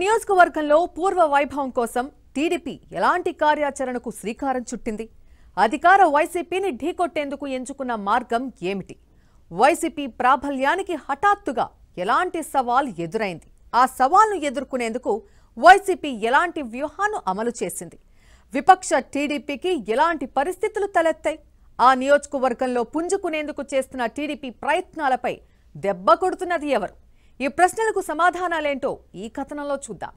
నియోజకవర్గంలో పూర్వ వైభవం కోసం టీడీపీ ఎలాంటి కార్యాచరణకు శ్రీకారం చుట్టింది అధికార వైసీపీని ఢీకొట్టేందుకు ఎంచుకున్న మార్గం ఏమిటి వైసీపీ ప్రాబల్యానికి హఠాత్తుగా ఎలాంటి సవాల్ ఎదురైంది ఆ సవాల్ను ఎదుర్కొనేందుకు వైసీపీ ఎలాంటి వ్యూహాన్ని అమలు చేసింది విపక్ష టీడీపీకి ఎలాంటి పరిస్థితులు తలెత్తాయి ఆ నియోజకవర్గంలో పుంజుకునేందుకు చేస్తున్న టీడీపీ ప్రయత్నాలపై దెబ్బ కొడుతున్నది ఎవరు ఈ ప్రశ్నలకు సమాధానాలేంటో ఈ కథనంలో చూద్దాం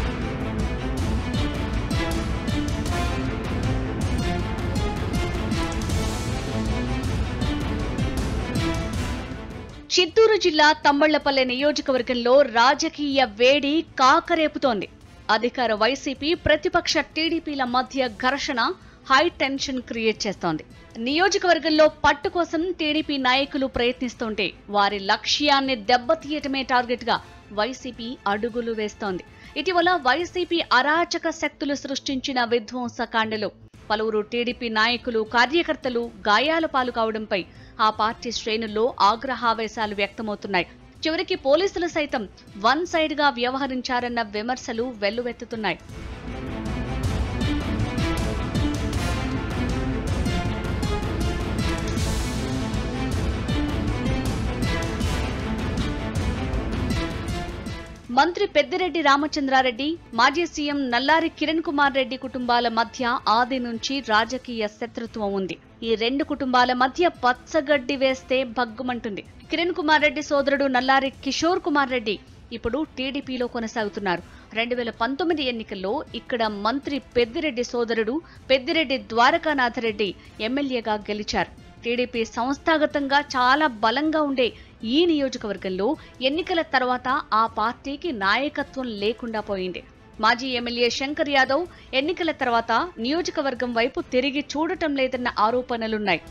చిత్తూరు జిల్లా తమ్మళ్లపల్లె నియోజకవర్గంలో రాజకీయ వేడి కాకరేపుతోంది అధికార వైసీపీ ప్రతిపక్ష టీడీపీల మధ్య ఘర్షణ హై టెన్షన్ క్రియేట్ చేస్తోంది నియోజకవర్గంలో పట్టు కోసం టీడీపీ నాయకులు ప్రయత్నిస్తుంటే వారి లక్ష్యాన్ని దెబ్బతీయటమే టార్గెట్ గా వైసీపీ అడుగులు వేస్తోంది ఇటీవల వైసీపీ అరాచక శక్తులు సృష్టించిన విధ్వంసకాండలో పలువురు టీడీపీ నాయకులు కార్యకర్తలు గాయాల పాలు కావడంపై ఆ పార్టీ శ్రేణుల్లో ఆగ్రహావేశాలు వ్యక్తమవుతున్నాయి చివరికి పోలీసులు సైతం వన్ సైడ్ గా వ్యవహరించారన్న విమర్శలు వెల్లువెత్తుతున్నాయి మంత్రి పెద్దిరెడ్డి రామచంద్రారెడ్డి మాజీ సీఎం నల్లారి కిరణ్ కుమార్ రెడ్డి కుటుంబాల మధ్య ఆది నుంచి రాజకీయ శత్రుత్వం ఉంది ఈ రెండు కుటుంబాల మధ్య పచ్చగడ్డి వేస్తే భగ్గుమంటుంది కిరణ్ కుమార్ రెడ్డి సోదరుడు నల్లారి కిషోర్ కుమార్ రెడ్డి ఇప్పుడు టీడీపీలో కొనసాగుతున్నారు రెండు వేల పంతొమ్మిది ఎన్నికల్లో ఇక్కడ మంత్రి పెద్దిరెడ్డి సోదరుడు పెద్దిరెడ్డి ద్వారకానాథరెడ్డి ఎమ్మెల్యేగా గెలిచారు టీడీపీ సంస్థాగతంగా చాలా బలంగా ఉండే ఈ నియోజకవర్గంలో ఎన్నికల తర్వాత ఆ పార్టీకి నాయకత్వం లేకుండా పోయింది మాజీ ఎమ్మెల్యే శంకర్ యాదవ్ ఎన్నికల తర్వాత నియోజకవర్గం వైపు తిరిగి చూడటం లేదన్న ఆరోపణలున్నాయి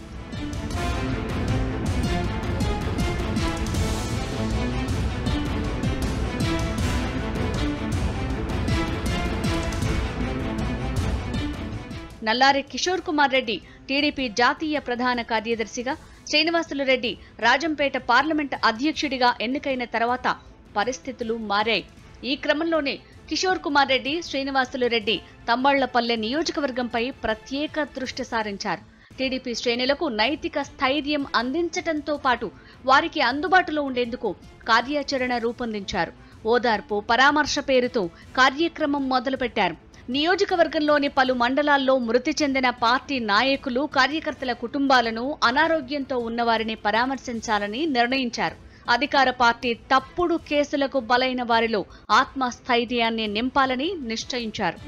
నల్లారి కిషోర్ కుమార్ రెడ్డి టీడీపీ జాతీయ ప్రధాన కార్యదర్శిగా శ్రీనివాసులు రెడ్డి రాజంపేట పార్లమెంట్ అధ్యక్షుడిగా ఎన్నికైన తర్వాత పరిస్థితులు మారాయి ఈ క్రమంలోనే కిషోర్ కుమార్ రెడ్డి శ్రీనివాసులు రెడ్డి తమ్మళ్లపల్లె నియోజకవర్గంపై ప్రత్యేక దృష్టి సారించారు టీడీపీ శ్రేణులకు నైతిక స్థైర్యం అందించటంతో పాటు వారికి అందుబాటులో ఉండేందుకు కార్యాచరణ రూపొందించారు ఓదార్పు పరామర్శ పేరుతో కార్యక్రమం మొదలుపెట్టారు నియోజకవర్గంలోని పలు మండలాల్లో మృతి చెందిన పార్టీ నాయకులు కార్యకర్తల కుటుంబాలను అనారోగ్యంతో ఉన్నవారిని పరామర్శించాలని నిర్ణయించారు అధికార పార్టీ తప్పుడు కేసులకు బలైన వారిలో ఆత్మస్థైర్యాన్ని నింపాలని నిశ్చయించారు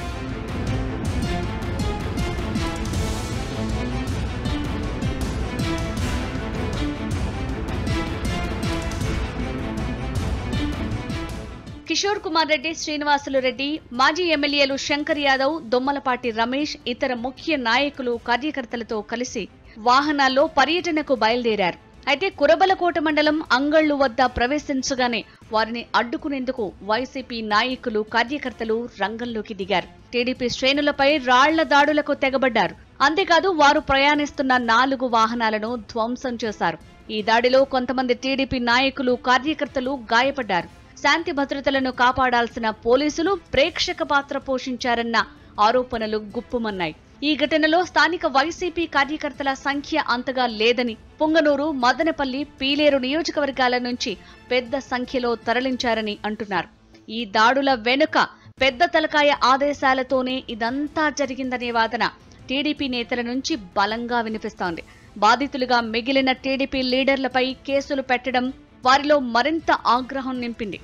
కిషోర్ కుమార్ రెడ్డి శ్రీనివాసులు రెడ్డి మాజీ ఎమ్మెల్యేలు శంకర్ యాదవ్ దొమ్మలపాటి రమేష్ ఇతర ముఖ్య నాయకులు కార్యకర్తలతో కలిసి వాహనాల్లో పర్యటనకు బయలుదేరారు అయితే కురబలకోట మండలం అంగళ్లు వద్ద ప్రవేశించగానే వారిని అడ్డుకునేందుకు వైసీపీ నాయకులు కార్యకర్తలు రంగంలోకి దిగారు టీడీపీ శ్రేణులపై రాళ్ల దాడులకు తెగబడ్డారు అంతేకాదు వారు ప్రయాణిస్తున్న నాలుగు వాహనాలను ధ్వంసం చేశారు ఈ దాడిలో కొంతమంది టీడీపీ నాయకులు కార్యకర్తలు గాయపడ్డారు శాంతి భద్రతలను కాపాడాల్సిన పోలీసులు ప్రేక్షక పాత్ర పోషించారన్న ఆరోపణలు గుప్పుమన్నాయి ఈ ఘటనలో స్థానిక వైసీపీ కార్యకర్తల సంఖ్య అంతగా లేదని పొంగనూరు మదనపల్లి పీలేరు నియోజకవర్గాల నుంచి పెద్ద సంఖ్యలో తరలించారని అంటున్నారు ఈ దాడుల వెనుక పెద్ద తలకాయ ఆదేశాలతోనే ఇదంతా జరిగిందనే వాదన టీడీపీ నేతల నుంచి బలంగా వినిపిస్తోంది బాధితులుగా మిగిలిన టీడీపీ లీడర్లపై కేసులు పెట్టడం వారిలో మరింత ఆగ్రహం నింపింది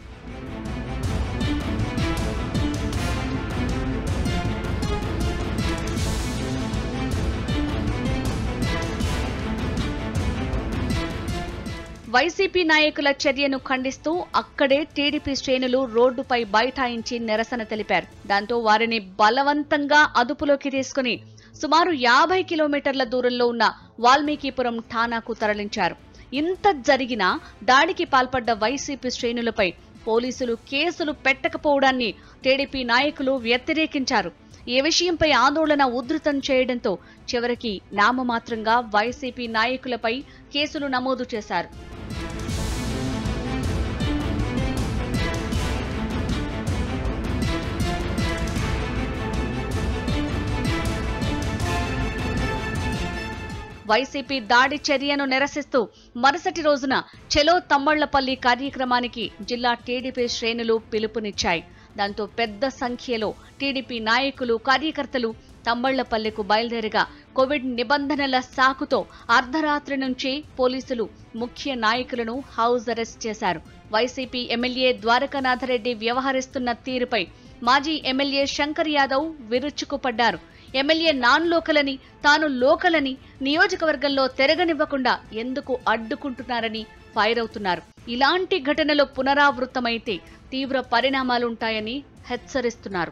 వైసీపీ నాయకుల చర్యను ఖండిస్తూ అక్కడే టీడీపీ శ్రేణులు రోడ్డుపై బైఠాయించి నిరసన తెలిపారు దాంతో వారిని బలవంతంగా అదుపులోకి తీసుకుని సుమారు యాభై కిలోమీటర్ల దూరంలో ఉన్న వాల్మీకిపురం ఠానాకు తరలించారు ఇంత జరిగినా దాడికి పాల్పడ్డ వైసీపీ శ్రేణులపై పోలీసులు కేసులు పెట్టకపోవడాన్ని టీడీపీ నాయకులు వ్యతిరేకించారు ఈ విషయంపై ఆందోళన ఉధృతం చేయడంతో చివరికి నామమాత్రంగా వైసీపీ నాయకులపై కేసులు నమోదు చేశారు వైసీపీ దాడి చర్యను నిరసిస్తూ మరుసటి రోజున చెలో తమ్మళ్లపల్లి కార్యక్రమానికి జిల్లా టీడీపీ శ్రేణులు పిలుపునిచ్చాయి దాంతో పెద్ద సంఖ్యలో టీడీపీ నాయకులు కార్యకర్తలు తమ్మళ్లపల్లెకు బయలుదేరగా కోవిడ్ నిబంధనల సాకుతో అర్ధరాత్రి నుంచి పోలీసులు ముఖ్య నాయకులను హౌస్ అరెస్ట్ చేశారు వైసీపీ ఎమ్మెల్యే ద్వారకానాథరెడ్డి వ్యవహరిస్తున్న తీరుపై మాజీ ఎమ్మెల్యే శంకర్ యాదవ్ విరుచుకుపడ్డారు ఎమ్మెల్యే నాన్ లోకలని తాను లోకలని నియోజకవర్గంలో తిరగనివ్వకుండా ఎందుకు అడ్డుకుంటున్నారని ఫైర్ అవుతున్నారు ఇలాంటి ఘటనలు పునరావృతమైతే తీవ్ర పరిణామాలుంటాయని హెచ్చరిస్తున్నారు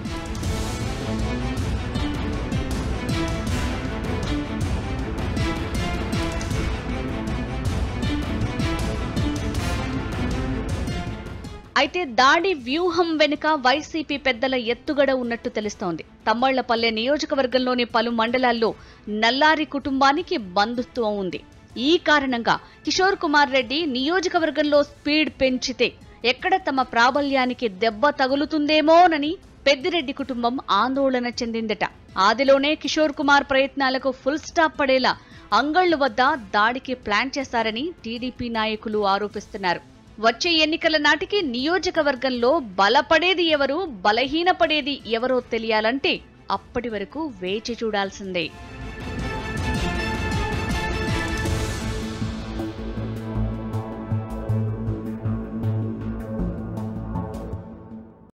అయితే దాడి వ్యూహం వెనుక వైసీపీ పెద్దల ఎత్తుగడ ఉన్నట్టు తెలుస్తోంది తమ్మళ్లపల్లె నియోజకవర్గంలోని పలు మండలాల్లో నల్లారి కుటుంబానికి బంధుత్వం ఉంది ఈ కారణంగా కిషోర్ కుమార్ రెడ్డి నియోజకవర్గంలో స్పీడ్ పెంచితే ఎక్కడ తమ ప్రాబల్యానికి దెబ్బ తగులుతుందేమోనని పెద్దిరెడ్డి కుటుంబం ఆందోళన చెందిందట ఆదిలోనే కిషోర్ కుమార్ ప్రయత్నాలకు ఫుల్ స్టాప్ పడేలా అంగళ్లు వద్ద దాడికి ప్లాన్ చేశారని టీడీపీ నాయకులు ఆరోపిస్తున్నారు వచ్చే ఎన్నికల నాటికి నియోజకవర్గంలో బలపడేది ఎవరు బలహీనపడేది ఎవరో తెలియాలంటే అప్పటి వరకు వేచి చూడాల్సిందే